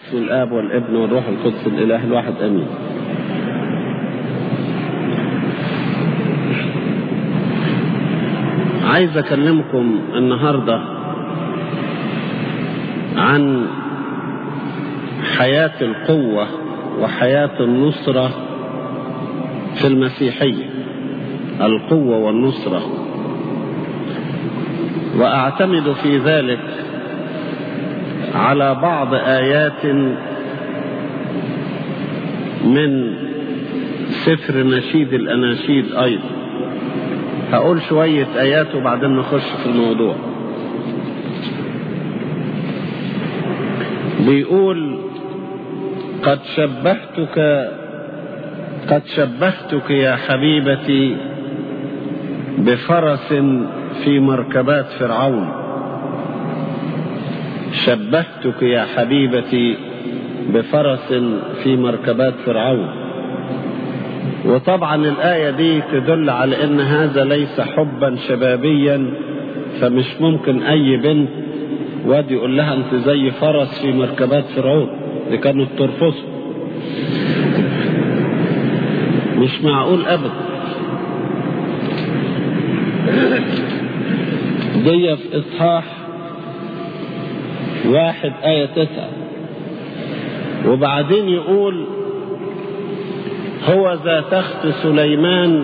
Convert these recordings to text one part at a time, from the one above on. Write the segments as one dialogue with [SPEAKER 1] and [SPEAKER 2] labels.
[SPEAKER 1] الآب والابن والروح القدس الإله الواحد أمين عايز أكلمكم النهاردة عن حياة القوة وحياة النصرة في المسيحية القوة والنصرة وأعتمد في ذلك على بعض آيات من سفر نشيد الأناشيد أيضا هقول شوية آيات وبعدين نخش في الموضوع بيقول قد شبهتك قد شبهتك يا حبيبتي بفرس في مركبات فرعون شبهتك يا حبيبتي بفرس في مركبات فرعون وطبعا الآية دي تدل على ان هذا ليس حبا شبابيا فمش ممكن اي بنت واد يقول لها انت زي فرس في مركبات فرعون دي كانت ترفضه مش معقول ابدا دي في اصحاح واحد آية تسعة وبعدين يقول هو ذا تخت سليمان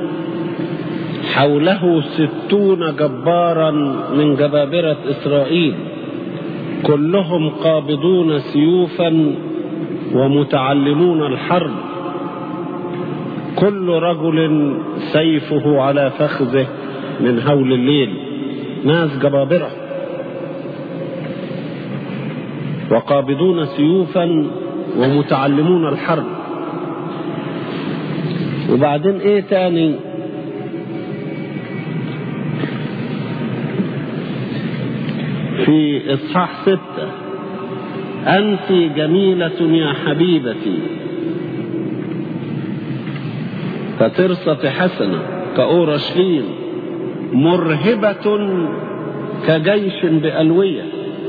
[SPEAKER 1] حوله ستون جبارا من جبابرة إسرائيل كلهم قابضون سيوفا ومتعلمون الحرب كل رجل سيفه على فخذه من هول الليل ناس جبابره وقابضون سيوفا ومتعلمون الحرب وبعدين ايه تاني في اصحاح ستة انت جميلة يا حبيبتي كترصة حسنة كأورشليم مرهبة كجيش بألوية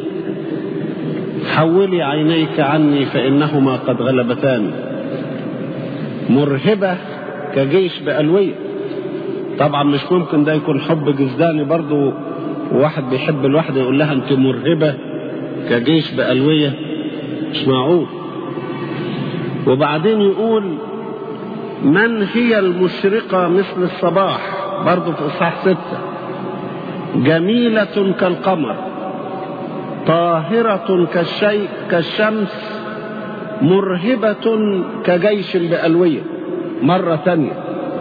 [SPEAKER 1] حولي عينيك عني فإنهما قد غلبتان مرهبة كجيش بألوية طبعا مش ممكن ده يكون حب جزداني برضو وواحد بيحب الواحدة يقول لها انت مرهبة كجيش بألوية مش معقول وبعدين يقول من هي المشرقة مثل الصباح برضو في إصحاح ستة جميلة كالقمر طاهرة كالشيء كالشمس مرهبة كجيش بألوية مرة ثانية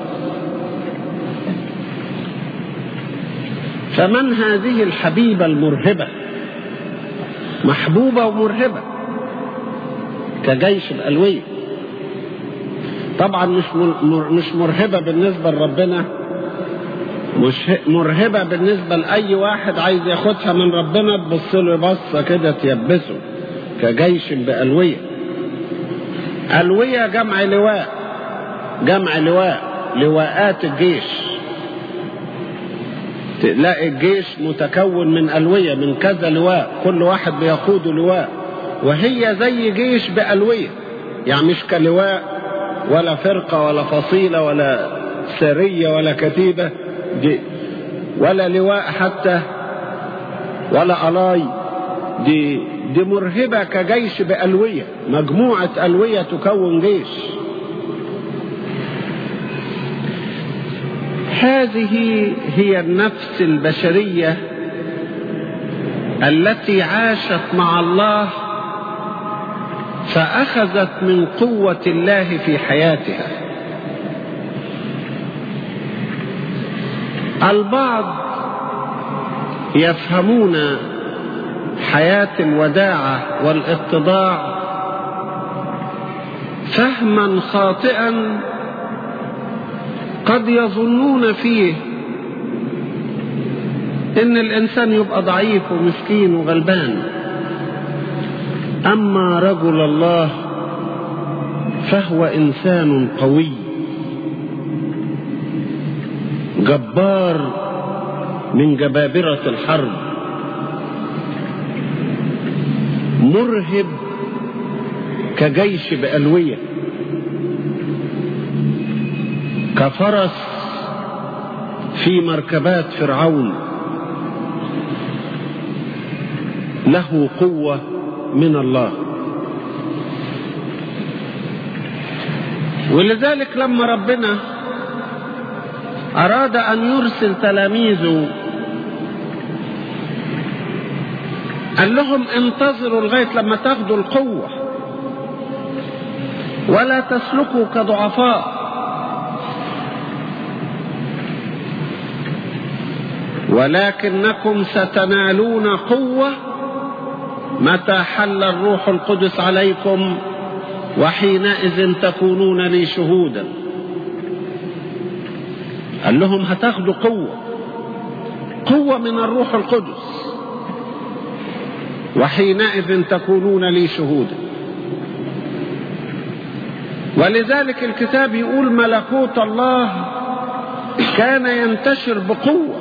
[SPEAKER 1] فمن هذه الحبيبة المرهبة محبوبة ومرهبة كجيش بألوية طبعا مش مش مرهبة بالنسبة لربنا مش مرهبة بالنسبة لأي واحد عايز ياخدها من ربنا تبص له بصة كده تيبسه كجيش بألوية ألوية جمع لواء جمع لواء لواءات الجيش تلاقي الجيش متكون من ألوية من كذا لواء كل واحد بيقود لواء وهي زي جيش بألوية يعني مش كلواء ولا فرقة ولا فصيلة ولا سرية ولا كتيبة دي ولا لواء حتى ولا ألاي دي دي مرهبة كجيش بألوية مجموعة ألوية تكون جيش هذه هي النفس البشرية التي عاشت مع الله فأخذت من قوة الله في حياتها البعض يفهمون حياة الوداعة والاتضاع فهما خاطئا قد يظنون فيه ان الانسان يبقى ضعيف ومسكين وغلبان اما رجل الله فهو انسان قوي جبار من جبابرة الحرب مرهب كجيش بألوية كفرس في مركبات فرعون له قوة من الله ولذلك لما ربنا أراد أن يرسل تلاميذه قال لهم انتظروا لغاية لما تاخدوا القوة ولا تسلكوا كضعفاء ولكنكم ستنالون قوة متى حل الروح القدس عليكم وحينئذ تكونون لي شهودا قال لهم هتاخدوا قوة قوة من الروح القدس وحينئذ تكونون لي شهودا ولذلك الكتاب يقول ملكوت الله كان ينتشر بقوة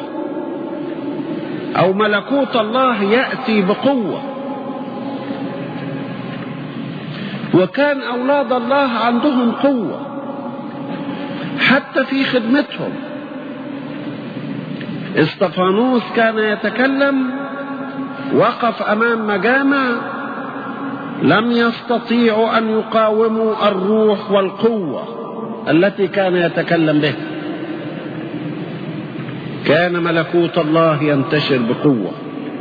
[SPEAKER 1] أو ملكوت الله يأتي بقوة وكان أولاد الله عندهم قوة حتى في خدمتهم استفانوس كان يتكلم وقف أمام مجامع لم يستطيعوا أن يقاوموا الروح والقوة التي كان يتكلم بها كان ملكوت الله ينتشر بقوة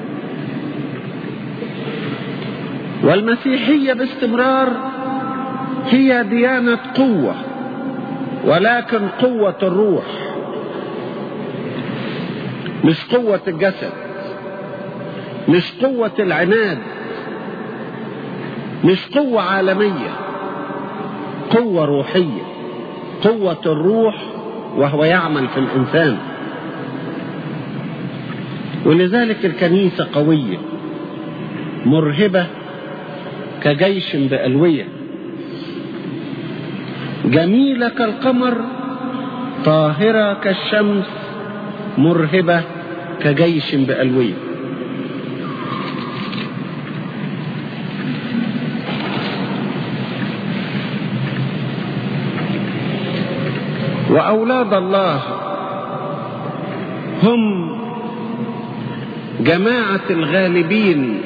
[SPEAKER 1] والمسيحية باستمرار هي ديانة قوة ولكن قوة الروح مش قوة الجسد مش قوة العناد مش قوة عالمية قوة روحية قوة الروح وهو يعمل في الإنسان ولذلك الكنيسة قوية مرهبة كجيش بألوية جميلة كالقمر طاهرة كالشمس مرهبة كجيش بألوية وأولاد الله هم جماعة الغالبين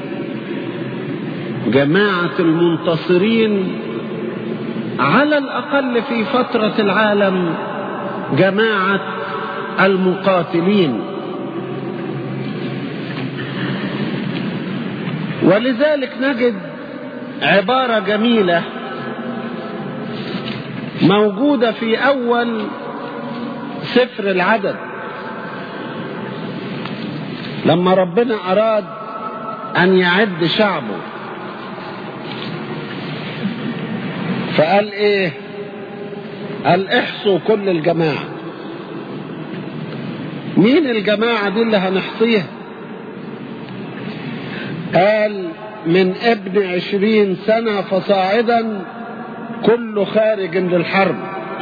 [SPEAKER 1] جماعة المنتصرين على الأقل في فترة العالم جماعة المقاتلين ولذلك نجد عبارة جميلة موجودة في أول سفر العدد لما ربنا أراد أن يعد شعبه فقال إيه قال احصوا كل الجماعة مين الجماعة دي اللي هنحصيها قال من ابن عشرين سنة فصاعدا كل خارج للحرب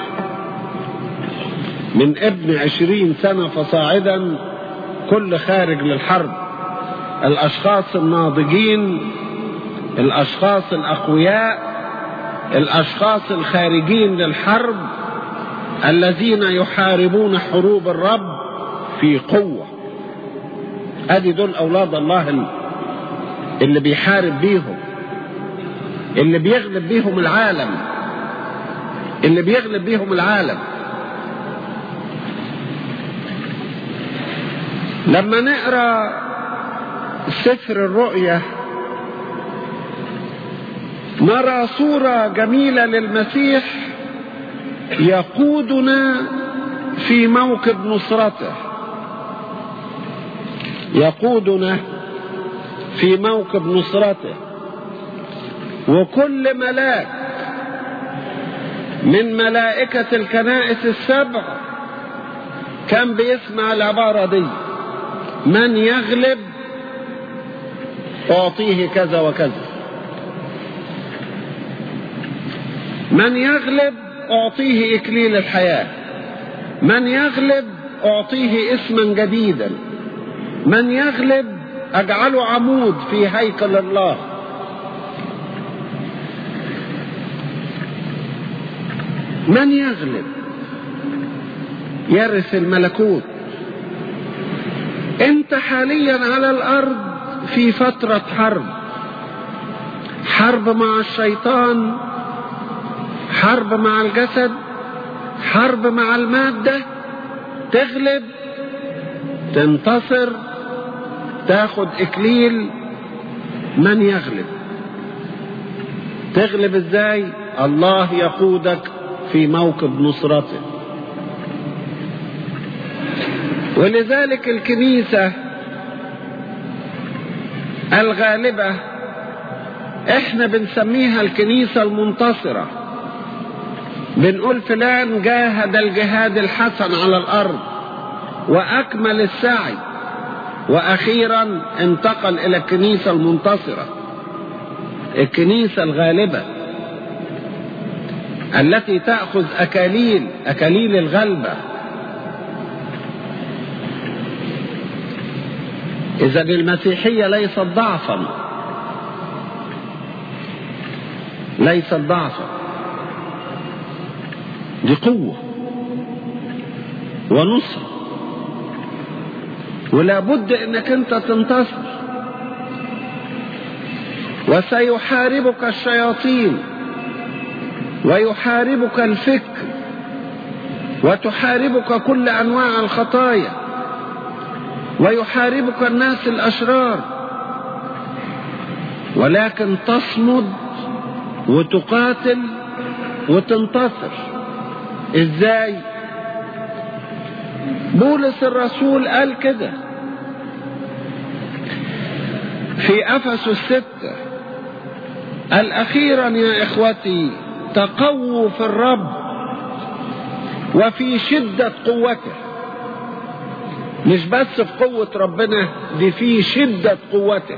[SPEAKER 1] من ابن عشرين سنة فصاعدا كل خارج للحرب الأشخاص الناضجين الأشخاص الأقوياء الأشخاص الخارجين للحرب الذين يحاربون حروب الرب في قوة ادي دول أولاد الله اللي بيحارب بيهم اللي بيغلب بيهم العالم اللي بيغلب بيهم العالم لما نقرا سفر الرؤيا نرى صورة جميلة للمسيح يقودنا في موكب نصرته يقودنا في موكب نصرته وكل ملاك من ملائكة الكنائس السبع كان بيسمع العبارة دي من يغلب أعطيه كذا وكذا من يغلب أعطيه إكليل الحياة من يغلب أعطيه اسما جديدا من يغلب أجعله عمود في هيكل الله من يغلب يرث الملكوت انت حاليا على الارض في فترة حرب حرب مع الشيطان حرب مع الجسد حرب مع المادة تغلب تنتصر تاخد اكليل من يغلب تغلب ازاي الله يقودك في موكب نصرته ولذلك الكنيسة الغالبة احنا بنسميها الكنيسة المنتصرة بنقول فلان جاهد الجهاد الحسن على الارض واكمل السعي واخيرا انتقل الى الكنيسة المنتصرة الكنيسة الغالبة التي تأخذ أكاليل أكاليل الغلبة إذا المسيحية ليست ضعفا ليست ضعفا دي قوة ونصرة ولا بد انك انت تنتصر وسيحاربك الشياطين ويحاربك الفكر وتحاربك كل انواع الخطايا ويحاربك الناس الاشرار ولكن تصمد وتقاتل وتنتصر ازاي بولس الرسول قال كده في افسس الستة قال اخيرا يا اخوتي تقووا في الرب وفي شدة قوته مش بس في قوة ربنا دي في شدة قوته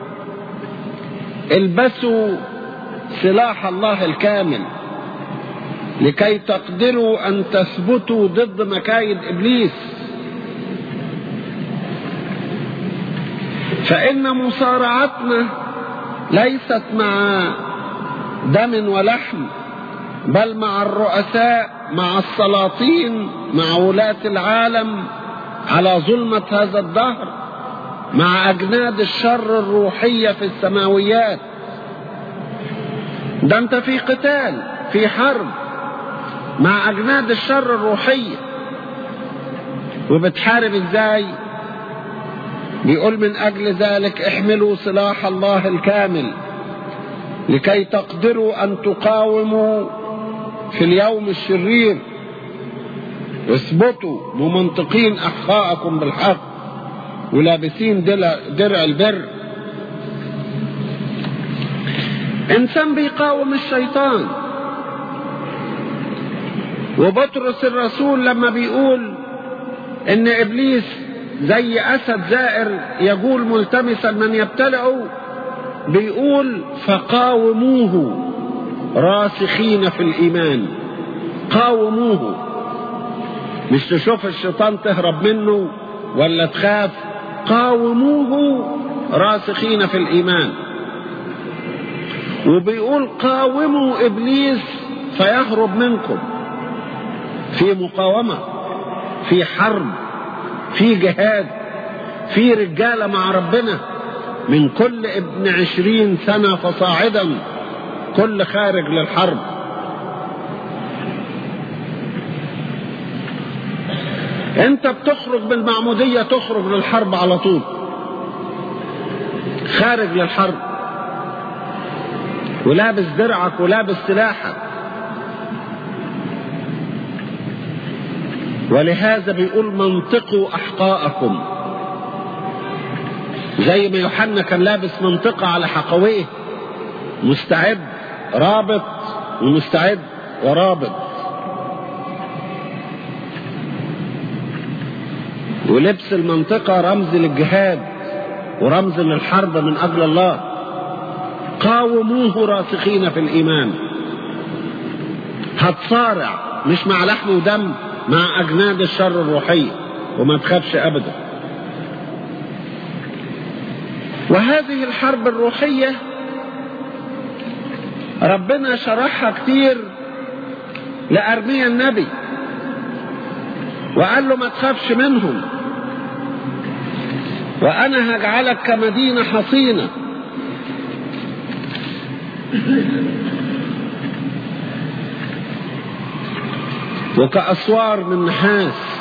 [SPEAKER 1] البسوا سلاح الله الكامل لكي تقدروا ان تثبتوا ضد مكايد ابليس فان مصارعتنا ليست مع دم ولحم بل مع الرؤساء مع السلاطين مع ولاة العالم على ظلمة هذا الدهر مع أجناد الشر الروحية في السماويات ده أنت في قتال في حرب مع أجناد الشر الروحية وبتحارب ازاي بيقول من أجل ذلك احملوا سلاح الله الكامل لكي تقدروا أن تقاوموا في اليوم الشرير اثبتوا ممنطقين أحقاءكم بالحق ولابسين درع البر إنسان بيقاوم الشيطان وبطرس الرسول لما بيقول ان ابليس زي اسد زائر يقول ملتمسا من يبتلعه بيقول فقاوموه راسخين في الايمان قاوموه مش تشوف الشيطان تهرب منه ولا تخاف قاوموه راسخين في الايمان وبيقول قاوموا ابليس فيهرب منكم في مقاومة في حرب في جهاد في رجالة مع ربنا من كل ابن عشرين سنة فصاعدا كل خارج للحرب انت بتخرج بالمعمودية تخرج للحرب على طول خارج للحرب ولابس درعك ولابس سلاحك ولهذا بيقول منطقوا احقاءكم زي ما يوحنا كان لابس منطقة على حقويه مستعد رابط ومستعد ورابط ولبس المنطقة رمز للجهاد ورمز للحرب من أجل الله قاوموه راسخين في الإيمان هتصارع مش مع لحم ودم مع أجناد الشر الروحية وما تخافش أبدا وهذه الحرب الروحية ربنا شرحها كتير لأرميا النبي وقال له ما تخافش منهم وأنا هجعلك كمدينة حصينة وكأسوار من نحاس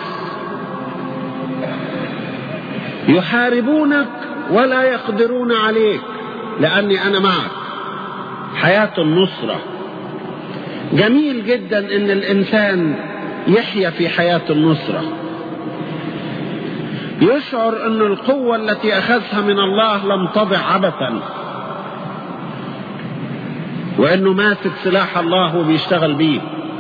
[SPEAKER 1] يحاربونك ولا يقدرون عليك لأني أنا معك حياة النصرة جميل جدا ان الانسان يحيا في حياة النصرة يشعر ان القوة التي اخذها من الله لم تضع عبثا وانه ماسك سلاح الله وبيشتغل بيه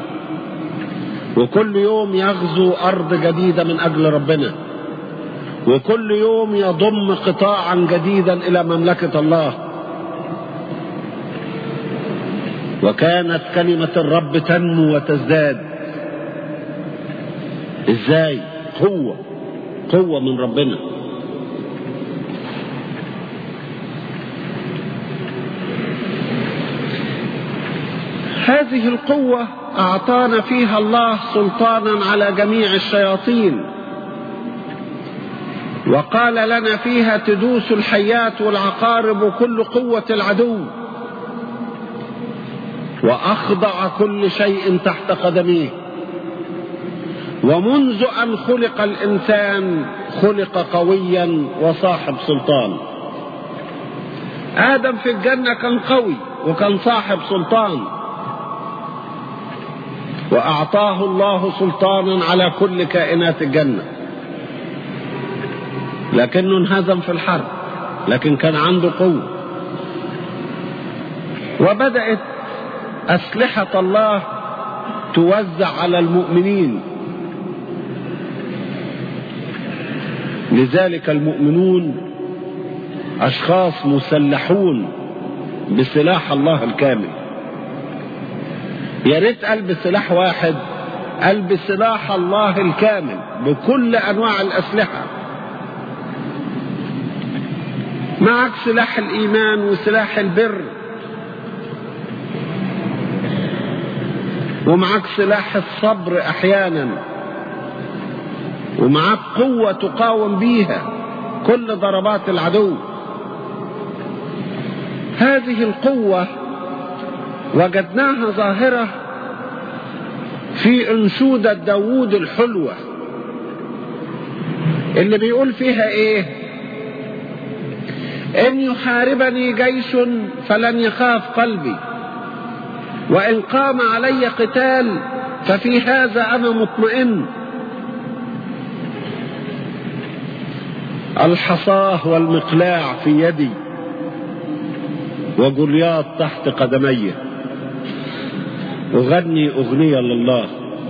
[SPEAKER 1] وكل يوم يغزو ارض جديدة من اجل ربنا وكل يوم يضم قطاعا جديدا الى مملكة الله وكانت كلمة الرب تنمو وتزداد ازاي قوة قوة من ربنا هذه القوة أعطانا فيها الله سلطانا على جميع الشياطين وقال لنا فيها تدوس الحيات والعقارب وكل قوة العدو وأخضع كل شيء تحت قدميه ومنذ أن خلق الإنسان خلق قويا وصاحب سلطان آدم في الجنة كان قوي وكان صاحب سلطان وأعطاه الله سلطانا على كل كائنات الجنة لكنه انهزم في الحرب لكن كان عنده قوة وبدأت أسلحة الله توزع على المؤمنين لذلك المؤمنون أشخاص مسلحون بسلاح الله الكامل يا ريت قال بسلاح واحد قال بسلاح الله الكامل بكل أنواع الأسلحة معك سلاح الإيمان وسلاح البر ومعك سلاح الصبر احيانا ومعك قوة تقاوم بيها كل ضربات العدو هذه القوة وجدناها ظاهرة في أنشودة داوود الحلوة اللي بيقول فيها ايه ان يحاربني جيش فلن يخاف قلبي وإن قام علي قتال ففي هذا أنا مطمئن الحصاه والمقلاع في يدي وجولياط تحت قدمي أغني أغنية لله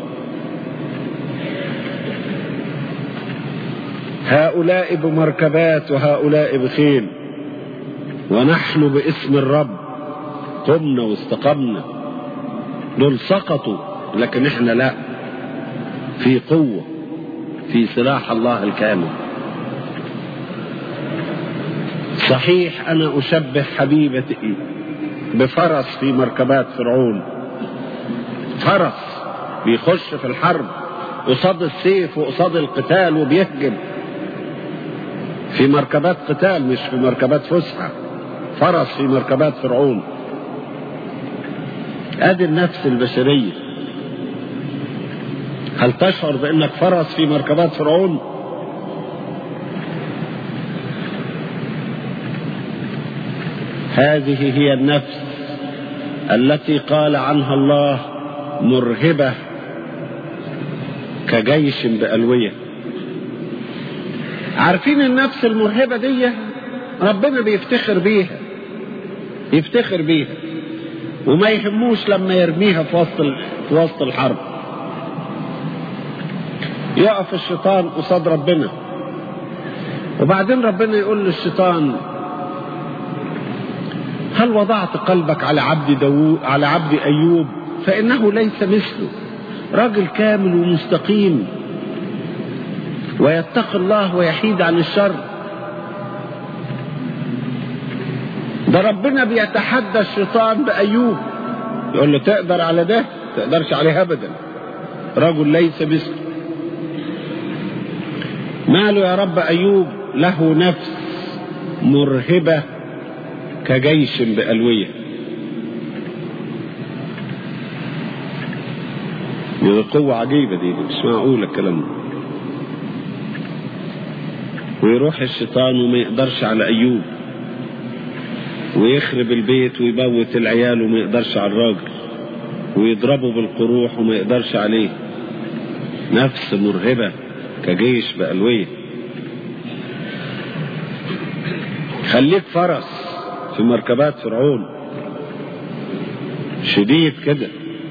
[SPEAKER 1] هؤلاء بمركبات وهؤلاء بخيل ونحن باسم الرب قمنا واستقمنا دول سقطوا لكن احنا لا في قوة في سلاح الله الكامل صحيح انا اشبه حبيبتي بفرس في مركبات فرعون فرس بيخش في الحرب قصاد السيف وقصاد القتال وبيهجم في مركبات قتال مش في مركبات فسحة فرس في مركبات فرعون ادي النفس البشرية هل تشعر بانك فرس في مركبات فرعون هذه هي النفس التي قال عنها الله مرهبة كجيش بألوية عارفين النفس المرهبة دي ربنا بيفتخر بيها يفتخر بيها وما يهموش لما يرميها في وسط في وسط الحرب يقف الشيطان قصاد ربنا وبعدين ربنا يقول للشيطان هل وضعت قلبك على عبد داوود على عبد ايوب فانه ليس مثله راجل كامل ومستقيم ويتقي الله ويحيد عن الشر ده ربنا بيتحدى الشيطان بأيوب يقول له تقدر على ده تقدرش عليه ابدا رجل ليس مثله ماله يا رب ايوب له نفس مرهبة كجيش بألوية دي قوة عجيبة دي مش معقولة الكلام ده ويروح الشيطان وما يقدرش على أيوب ويخرب البيت ويموت العيال وما يقدرش على الراجل ويضربه بالقروح وما يقدرش عليه نفس مرهبة كجيش بألوية خليك فرس في مركبات فرعون شديد كده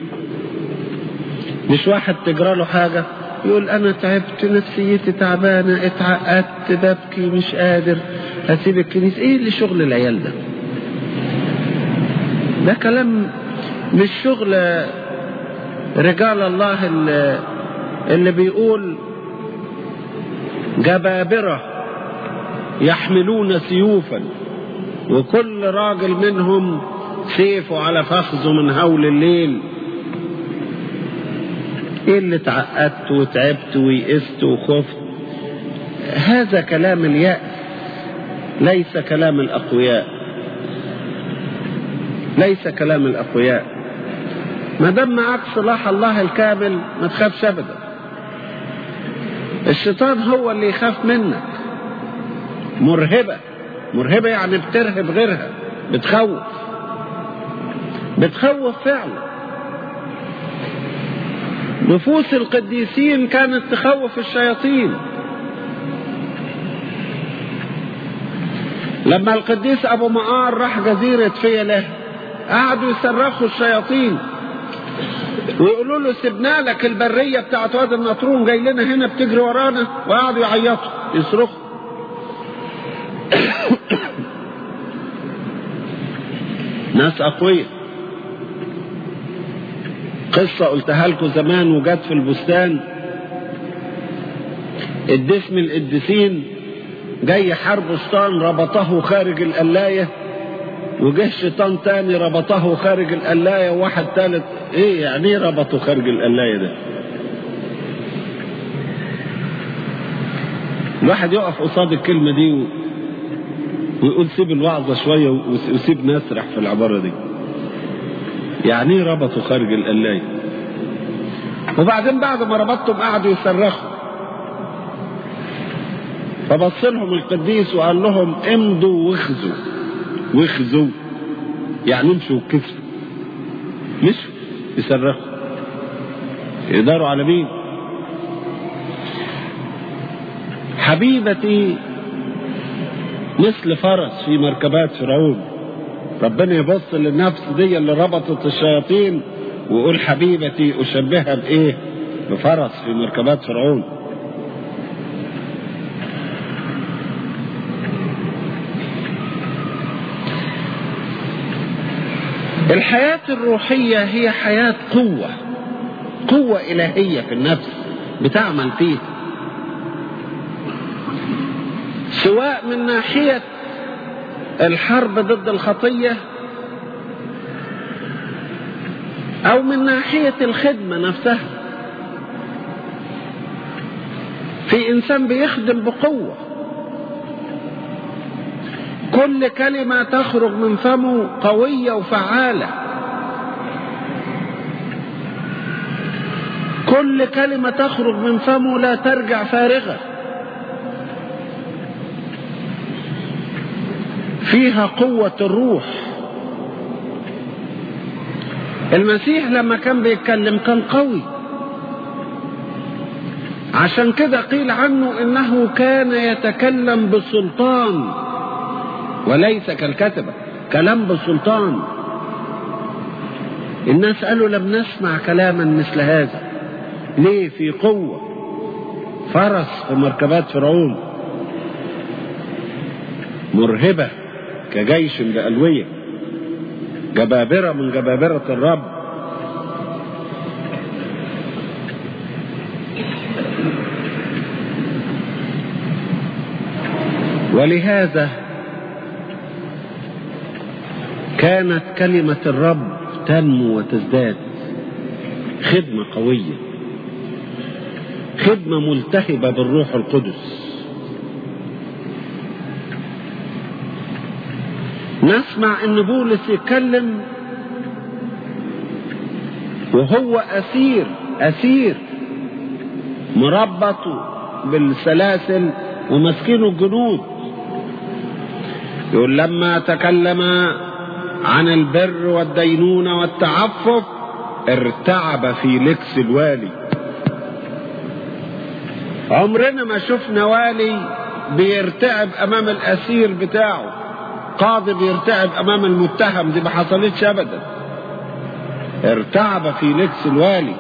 [SPEAKER 1] مش واحد تجرى له حاجة يقول أنا تعبت نفسيتي تعبانة اتعقدت ببكي مش قادر هسيب الكنيسة إيه اللي شغل العيال ده ده كلام مش شغل رجال الله اللي, اللي بيقول جبابرة يحملون سيوفا وكل راجل منهم سيفه على فخذه من هول الليل ايه اللي تعقدت وتعبت ويئست وخفت هذا كلام اليأس ليس كلام الأقوياء ليس كلام الأقوياء ما دام معاك صلاح الله الكامل ما تخافش أبدا الشيطان هو اللي يخاف منك مرهبة مرهبة يعني بترهب غيرها بتخوف بتخوف فعلا نفوس القديسين كانت تخوف الشياطين لما القديس ابو معار راح جزيرة فيلة قعدوا يصرخوا الشياطين ويقولوا له سيبنا لك البرية بتاعت وادي النطرون جاي لنا هنا بتجري ورانا وقعدوا يعيطوا يصرخوا ناس أقوياء قصة قلتها لكم زمان وجت في البستان الدس من القديسين جاي حرب شيطان ربطه خارج القلاية وجه شيطان تاني ربطه خارج القلاية وواحد تالت ايه يعني ايه ربطه خارج القلاية ده الواحد يقف قصاد الكلمة دي و... ويقول سيب الوعظة شوية وسيب نسرح في العبارة دي يعني ايه ربطوا خارج القلاية وبعدين بعد ما ربطتم قعدوا يصرخوا فبص لهم القديس وقال لهم امضوا واخذوا واخذوا يعني امشوا وكسروا مشوا يصرخوا يقدروا على مين حبيبتي مثل فرس في مركبات فرعون ربنا يبص للنفس دي اللي ربطت الشياطين ويقول حبيبتي أشبهها بإيه بفرس في مركبات فرعون الحياة الروحية هي حياة قوة قوة إلهية في النفس بتعمل فيه سواء من ناحية الحرب ضد الخطية أو من ناحية الخدمة نفسها في إنسان بيخدم بقوة كل كلمة تخرج من فمه قوية وفعالة كل كلمة تخرج من فمه لا ترجع فارغة فيها قوة الروح المسيح لما كان بيتكلم كان قوي عشان كده قيل عنه انه كان يتكلم بسلطان وليس كالكتبة كلام بالسلطان الناس قالوا لم نسمع كلاما مثل هذا ليه في قوة فرس في مركبات فرعون مرهبة كجيش بألوية جبابرة من جبابرة الرب ولهذا كانت كلمة الرب تنمو وتزداد خدمة قوية خدمة ملتهبة بالروح القدس نسمع ان بولس يتكلم وهو اسير اسير مربط بالسلاسل ومسكينه الجنود يقول لما تكلم عن البر والدينونة والتعفف ارتعب فيليكس الوالي عمرنا ما شفنا والي بيرتعب امام الاسير بتاعه قاضي بيرتعب امام المتهم دي ما حصلتش ابدا ارتعب فيليكس الوالي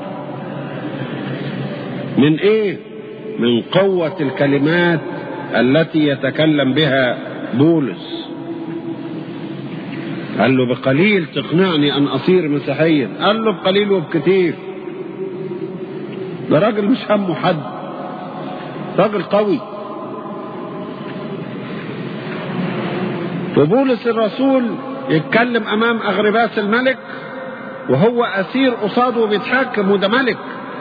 [SPEAKER 1] من ايه من قوة الكلمات التي يتكلم بها بولس قال له بقليل تقنعني ان اصير مسيحيا قال له بقليل وبكتير ده راجل مش همه حد راجل قوي وبولس الرسول يتكلم امام اغرباس الملك وهو اسير قصاده وبيتحكم وده ملك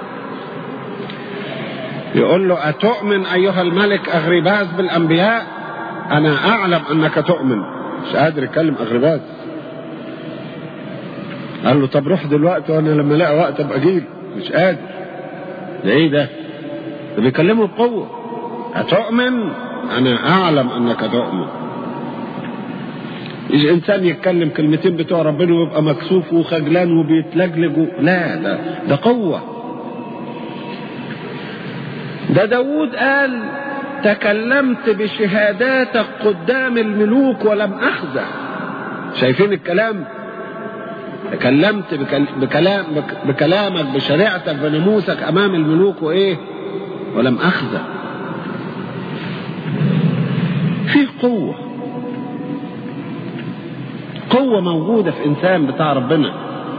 [SPEAKER 1] يقول له اتؤمن ايها الملك اغرباس بالانبياء انا اعلم انك تؤمن مش قادر يتكلم اغرباس قال له طب روح دلوقتي وانا لما الاقي وقت ابقى اجيلك مش قادر ده ايه ده ده بيكلمه بقوه اتؤمن انا اعلم انك تؤمن يجي انسان يتكلم كلمتين بتوع ربنا ويبقى مكسوف وخجلان وبيتلجلج لا ده ده قوه ده داود قال تكلمت بشهاداتك قدام الملوك ولم اخزع شايفين الكلام تكلمت بكلام بكلامك بشريعتك بناموسك امام الملوك وايه ولم اخزع في قوه قوة موجودة في إنسان بتاع ربنا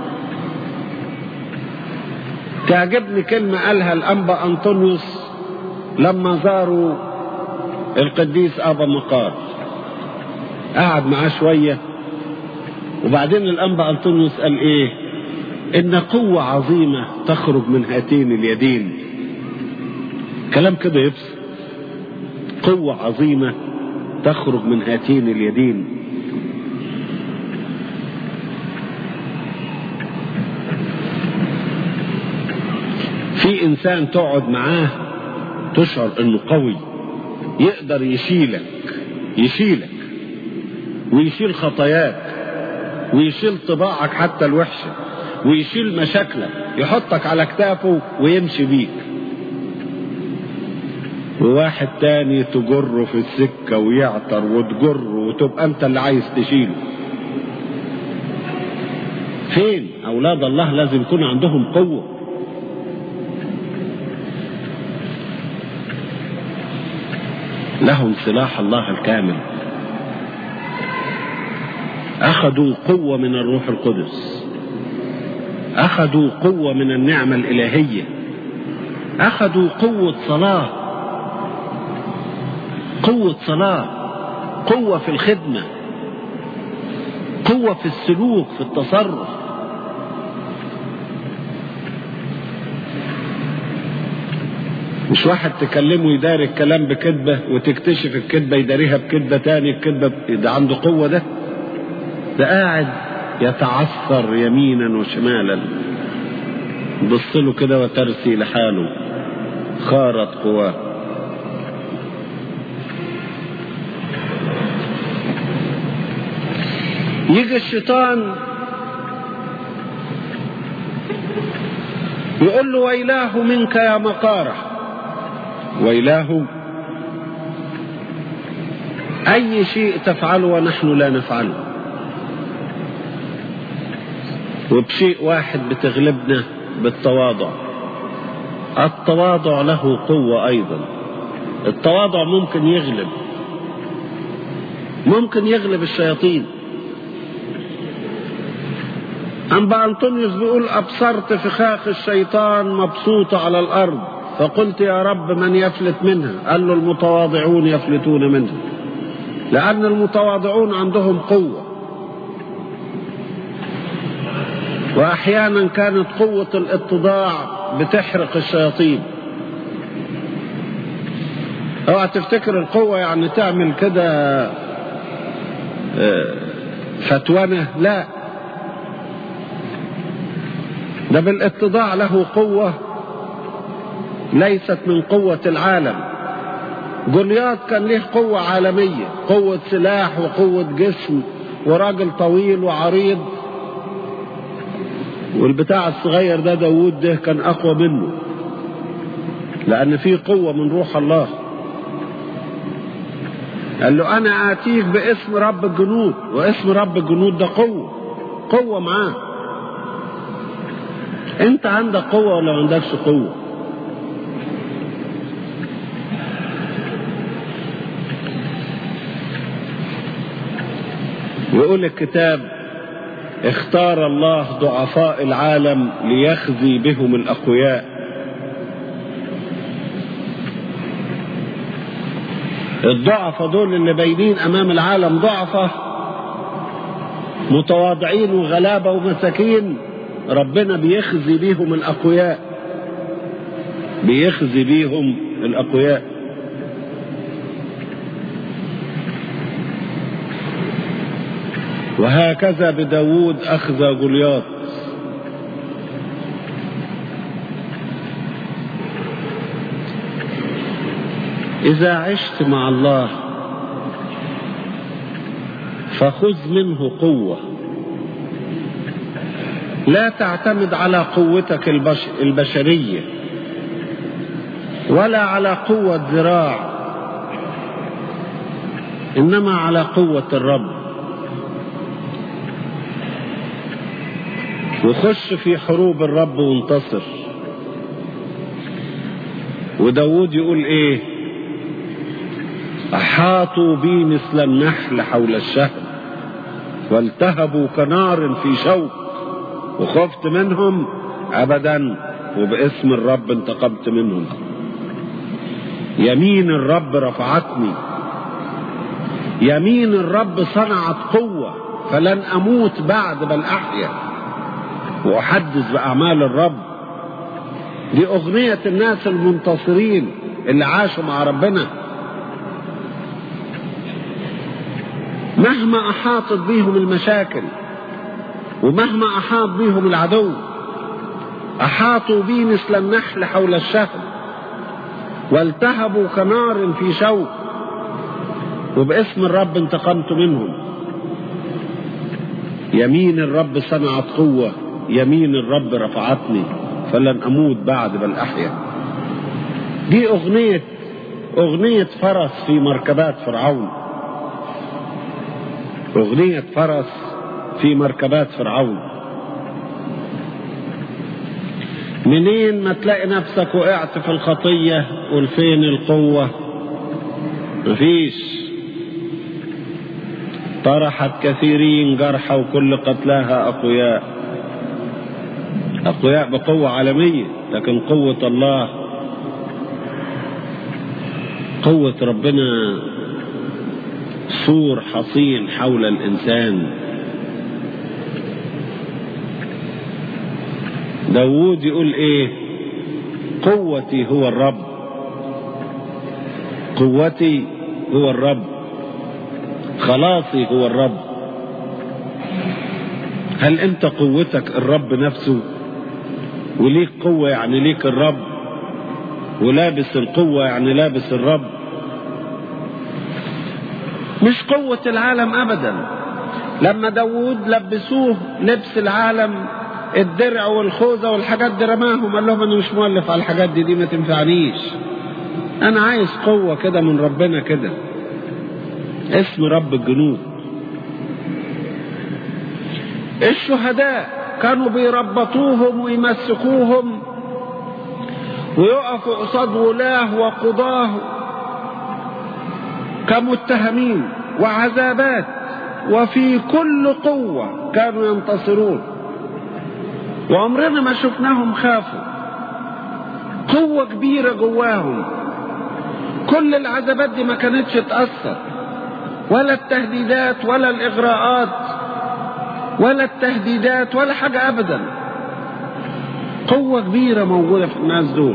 [SPEAKER 1] تعجبني كلمة قالها الأنبا أنطونيوس لما زاروا القديس أبا مقار قعد معاه شوية وبعدين الأنبا أنطونيوس قال إيه إن قوة عظيمة تخرج من هاتين اليدين كلام كده يبسط قوة عظيمة تخرج من هاتين اليدين في انسان تقعد معاه تشعر انه قوي يقدر يشيلك يشيلك ويشيل خطاياك ويشيل طباعك حتى الوحشة ويشيل مشاكلك يحطك على كتافه ويمشي بيك وواحد تاني تجره في السكة ويعطر وتجره وتبقى انت اللي عايز تشيله فين اولاد الله لازم يكون عندهم قوه لهم سلاح الله الكامل اخذوا قوه من الروح القدس اخذوا قوه من النعمه الالهيه اخذوا قوه صلاه قوه صلاه قوه في الخدمه قوه في السلوك في التصرف مش واحد تكلمه يداري الكلام بكذبة وتكتشف الكذبة يداريها بكذبة تاني الكذبة ده عنده قوة ده ده قاعد يتعثر يمينا وشمالا بص له كده وترسي لحاله خارت قواه يجي الشيطان يقول له ويلاه منك يا مقاره ويلاه أي شيء تفعله ونحن لا نفعله وبشيء واحد بتغلبنا بالتواضع التواضع له قوة أيضا التواضع ممكن يغلب ممكن يغلب الشياطين أنبا أنطونيوس بيقول أبصرت فخاخ الشيطان مبسوطة على الأرض فقلت يا رب من يفلت منها قال له المتواضعون يفلتون منها لأن المتواضعون عندهم قوة واحيانا كانت قوة الاتضاع بتحرق الشياطين اوعى تفتكر القوة يعني تعمل كده فتونة لا ده بالاتضاع له قوة ليست من قوة العالم جولياط كان له قوة عالمية قوة سلاح وقوة جسم وراجل طويل وعريض والبتاع الصغير ده داود ده كان أقوى منه لأن فيه قوة من روح الله قال له أنا آتيك باسم رب الجنود واسم رب الجنود ده قوة قوة معاه أنت عندك قوة ولا ما عندكش قوة يقول الكتاب اختار الله ضعفاء العالم ليخزي بهم الأقوياء الضعفة دول اللي باينين أمام العالم ضعفة متواضعين وغلابة ومساكين ربنا بيخزي بيهم الأقوياء بيخزي بيهم الأقوياء وهكذا بداود أخذ جولياط إذا عشت مع الله فخذ منه قوة لا تعتمد على قوتك البش البشرية ولا على قوة ذراع إنما على قوة الرب وخش في حروب الرب وانتصر وداود يقول ايه احاطوا بي مثل النحل حول الشهر والتهبوا كنار في شوك وخفت منهم ابدا وباسم الرب انتقمت منهم يمين الرب رفعتني يمين الرب صنعت قوة فلن أموت بعد بل أحيا وأحدث بأعمال الرب دي أغنية الناس المنتصرين اللي عاشوا مع ربنا مهما أحاطت بيهم المشاكل ومهما أحاط بيهم العدو أحاطوا بي مثل النحل حول الشهر والتهبوا كنار في شوك وباسم الرب انتقمت منهم يمين الرب صنعت قوة يمين الرب رفعتني فلن أموت بعد بل أحيا دي أغنية أغنية فرس في مركبات فرعون أغنية فرس في مركبات فرعون منين ما تلاقي نفسك وقعت في الخطية والفين القوة مفيش طرحت كثيرين جرحى وكل قتلاها أقوياء أقوياء بقوة عالمية لكن قوة الله قوة ربنا سور حصين حول الإنسان داوود يقول إيه قوتي هو الرب قوتي هو الرب خلاصي هو الرب هل انت قوتك الرب نفسه وليك قوة يعني ليك الرب ولابس القوة يعني لابس الرب مش قوة العالم أبدا لما داوود لبسوه لبس العالم الدرع والخوذة والحاجات دي رماهم قال لهم أنا مش مؤلف على الحاجات دي دي ما تنفعنيش أنا عايز قوة كده من ربنا كده اسم رب الجنود الشهداء كانوا بيربطوهم ويمسكوهم ويقفوا قصاد ولاه وقضاه كمتهمين وعذابات وفي كل قوة كانوا ينتصرون وعمرنا ما شفناهم خافوا قوة كبيرة جواهم كل العذابات دي ما كانتش تأثر ولا التهديدات ولا الإغراءات ولا التهديدات ولا حاجة أبدا قوة كبيرة موجودة في الناس دول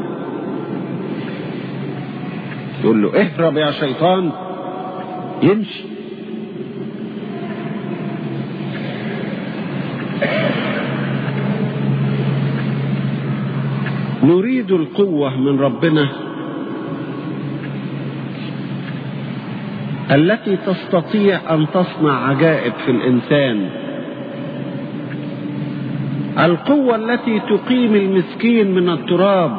[SPEAKER 1] يقول له اهرب يا شيطان يمشي نريد القوة من ربنا التي تستطيع أن تصنع عجائب في الإنسان القوة التي تقيم المسكين من التراب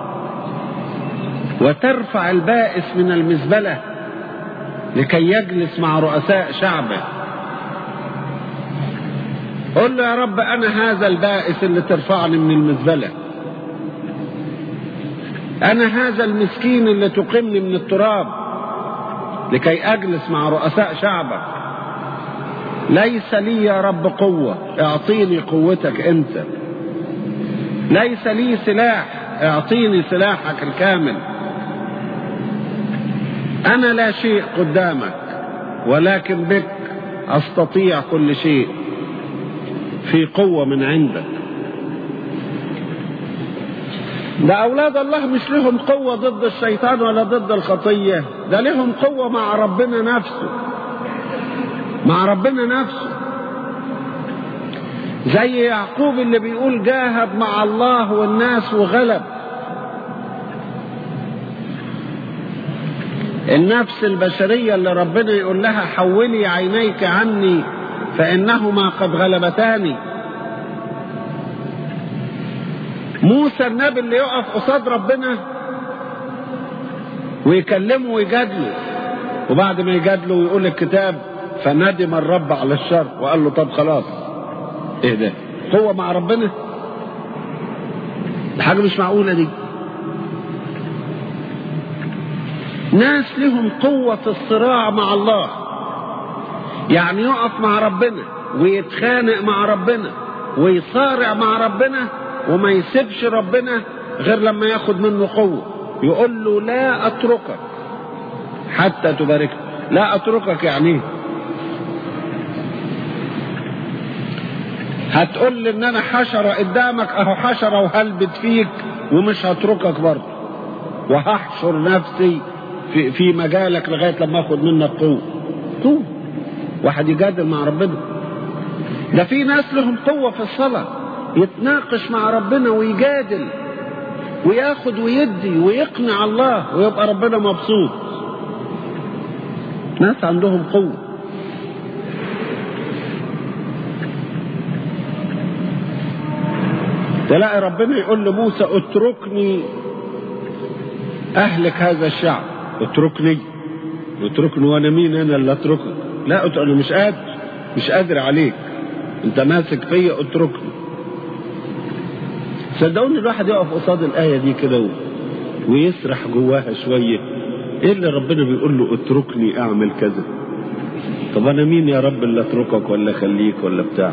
[SPEAKER 1] وترفع البائس من المزبلة لكي يجلس مع رؤساء شعبه قل له يا رب أنا هذا البائس اللي ترفعني من المزبلة أنا هذا المسكين اللي تقيمني من التراب لكي أجلس مع رؤساء شعبك ليس لي يا رب قوة اعطيني قوتك أنت ليس لي سلاح اعطيني سلاحك الكامل أنا لا شيء قدامك ولكن بك أستطيع كل شيء في قوة من عندك ده أولاد الله مش لهم قوة ضد الشيطان ولا ضد الخطية ده لهم قوة مع ربنا نفسه مع ربنا نفسه زي يعقوب اللي بيقول جاهد مع الله والناس وغلب النفس البشرية اللي ربنا يقول لها حولي عينيك عني فإنهما قد غلبتاني موسى النبي اللي يقف قصاد ربنا ويكلمه ويجادله وبعد ما يجادله ويقول الكتاب فندم الرب على الشر وقال له طب خلاص ايه ده هو مع ربنا ده حاجة مش معقولة دي ناس لهم قوة الصراع مع الله يعني يقف مع ربنا ويتخانق مع ربنا ويصارع مع ربنا وما يسيبش ربنا غير لما ياخد منه قوة يقول له لا أتركك حتى تباركني لا أتركك يعني ايه هتقول لي ان انا حشرة قدامك اهو حشرة وهلبت فيك ومش هتركك برضه وهحشر نفسي في, في مجالك لغاية لما اخد منك قوة قوة واحد يجادل مع ربنا ده في ناس لهم قوة في الصلاة يتناقش مع ربنا ويجادل وياخد ويدي ويقنع الله ويبقى ربنا مبسوط ناس عندهم قوة تلاقي ربنا يقول لموسى اتركني اهلك هذا الشعب اتركني اتركني وانا مين انا اللي اتركك لا انا مش قادر مش قادر عليك انت ماسك فيا اتركني صدقوني الواحد يقف قصاد الآية دي كده ويسرح جواها شوية ايه اللي ربنا بيقول له اتركني اعمل كذا طب انا مين يا رب اللي اتركك ولا اخليك ولا بتاع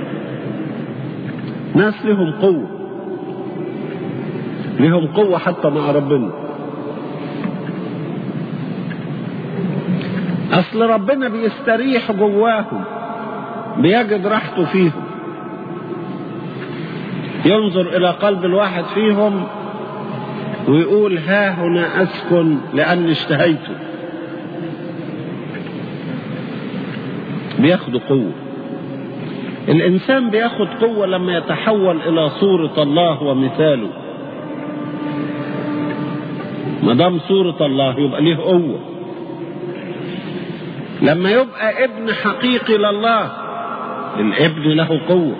[SPEAKER 1] ناس لهم قوة لهم قوة حتى مع ربنا اصل ربنا بيستريح جواهم بيجد راحته فيهم ينظر الى قلب الواحد فيهم ويقول ها هنا اسكن لاني اشتهيته بياخدوا قوه الانسان بياخد قوه لما يتحول الى صوره الله ومثاله ما دام صوره الله يبقى ليه قوه لما يبقى ابن حقيقي لله الابن له قوه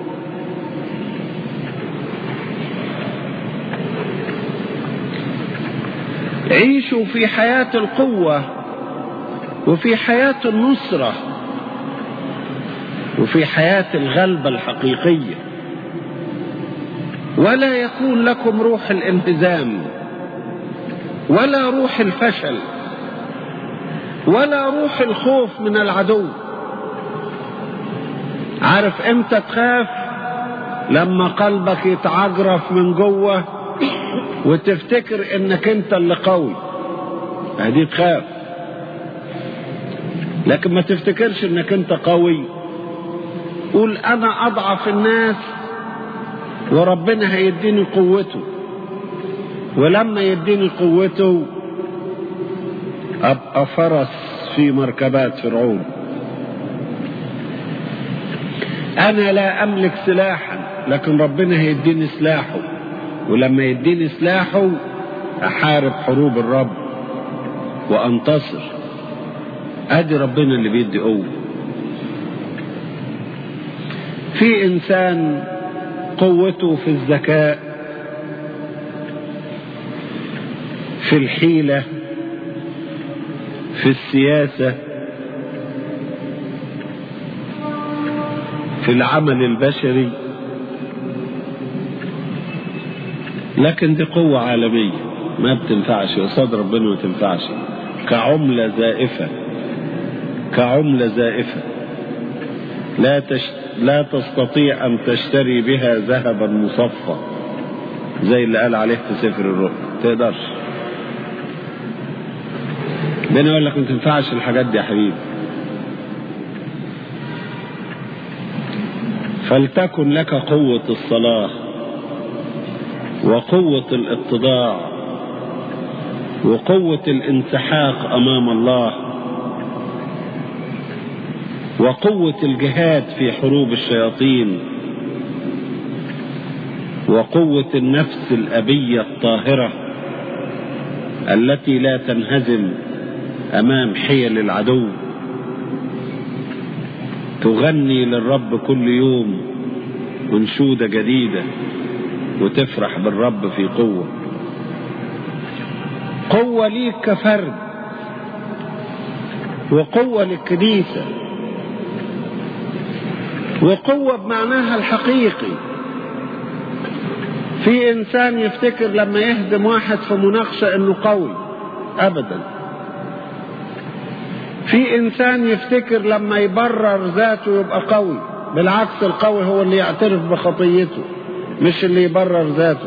[SPEAKER 1] عيشوا في حياة القوة وفي حياة النصرة وفي حياة الغلبة الحقيقية ولا يكون لكم روح الانهزام ولا روح الفشل ولا روح الخوف من العدو عارف امتى تخاف لما قلبك يتعجرف من جوه وتفتكر انك انت اللي قوي هدي تخاف لكن ما تفتكرش انك انت قوي قول انا اضعف الناس وربنا هيديني قوته ولما يديني قوته ابقى فرس في مركبات فرعون انا لا املك سلاحا لكن ربنا هيديني سلاحه ولما يديني سلاحه احارب حروب الرب وانتصر ادي ربنا اللي بيدي قوه في انسان قوته في الذكاء في الحيله في السياسه في العمل البشري لكن دي قوة عالمية ما بتنفعش قصاد ربنا ما تنفعش كعملة زائفة كعملة زائفة لا تش... لا تستطيع أن تشتري بها ذهبا مصفى زي اللي قال عليه في سفر الرؤيا تقدرش ربنا يقول لك ما تنفعش الحاجات دي يا حبيبي فلتكن لك قوة الصلاة وقوة الاتضاع وقوة الانسحاق أمام الله وقوة الجهاد في حروب الشياطين وقوة النفس الأبية الطاهرة التي لا تنهزم أمام حيل العدو تغني للرب كل يوم أنشودة جديدة وتفرح بالرب في قوة قوة ليك كفرد وقوة للكنيسة وقوة بمعناها الحقيقي في إنسان يفتكر لما يهدم واحد في مناقشة إنه قوي أبدا في إنسان يفتكر لما يبرر ذاته يبقى قوي بالعكس القوي هو اللي يعترف بخطيته مش اللي يبرر ذاته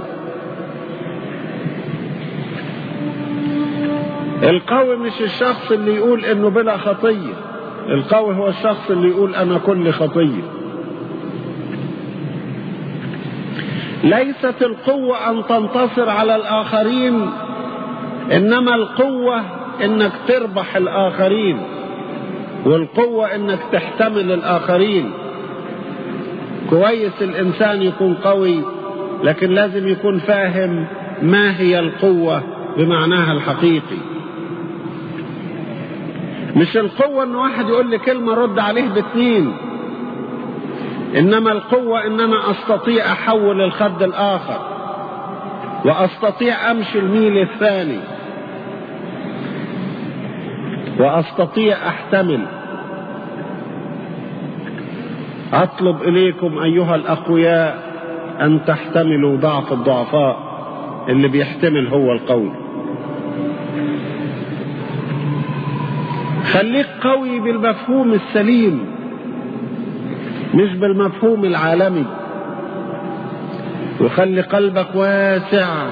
[SPEAKER 1] القوي مش الشخص اللي يقول انه بلا خطية القوي هو الشخص اللي يقول انا كل خطية ليست القوة ان تنتصر على الاخرين انما القوة انك تربح الاخرين والقوة انك تحتمل الاخرين كويس الانسان يكون قوي لكن لازم يكون فاهم ما هي القوة بمعناها الحقيقي مش القوة ان واحد يقول لي كلمة رد عليه باتنين انما القوة ان انا استطيع احول الخد الاخر واستطيع امشي الميل الثاني واستطيع احتمل اطلب اليكم ايها الاقوياء ان تحتملوا ضعف الضعفاء اللي بيحتمل هو القوي خليك قوي بالمفهوم السليم مش بالمفهوم العالمي وخلي قلبك واسع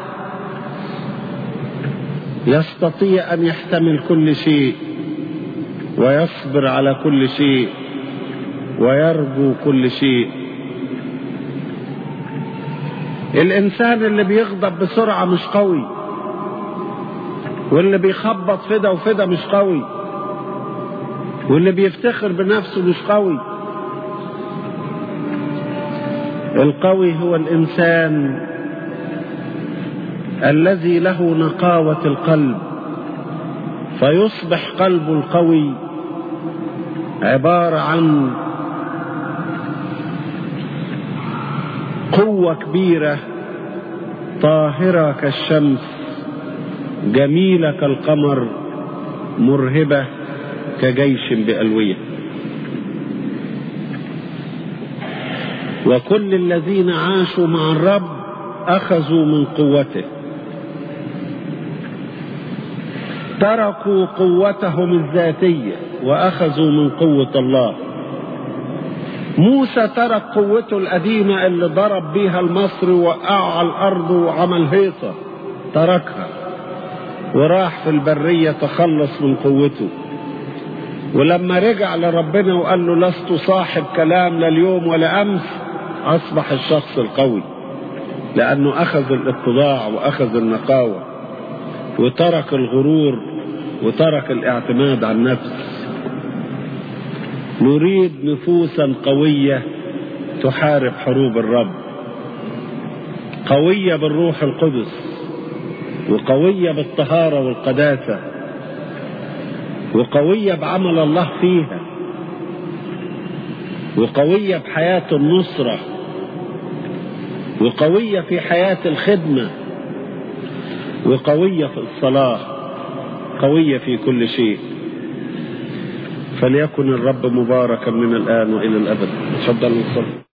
[SPEAKER 1] يستطيع ان يحتمل كل شيء ويصبر على كل شيء ويرجو كل شيء الانسان اللي بيغضب بسرعه مش قوي واللي بيخبط فدا وفدا مش قوي واللي بيفتخر بنفسه مش قوي القوي هو الانسان الذي له نقاوه القلب فيصبح قلبه القوي عباره عن قوه كبيره طاهره كالشمس جميله كالقمر مرهبه كجيش بالويه وكل الذين عاشوا مع الرب اخذوا من قوته تركوا قوتهم الذاتيه واخذوا من قوه الله موسى ترك قوته القديمه اللي ضرب بيها المصري ووقعه على الارض وعمل هيصه تركها وراح في البريه تخلص من قوته ولما رجع لربنا وقال له لست صاحب كلام لا اليوم ولا امس اصبح الشخص القوي لانه اخذ الاتضاع واخذ النقاوه وترك الغرور وترك الاعتماد على النفس نريد نفوسا قويه تحارب حروب الرب قويه بالروح القدس وقويه بالطهاره والقداسه وقويه بعمل الله فيها وقويه بحياه النصره وقويه في حياه الخدمه وقويه في الصلاه قويه في كل شيء فليكن الرب مباركا من الان والى الابد تفضلوا نصلي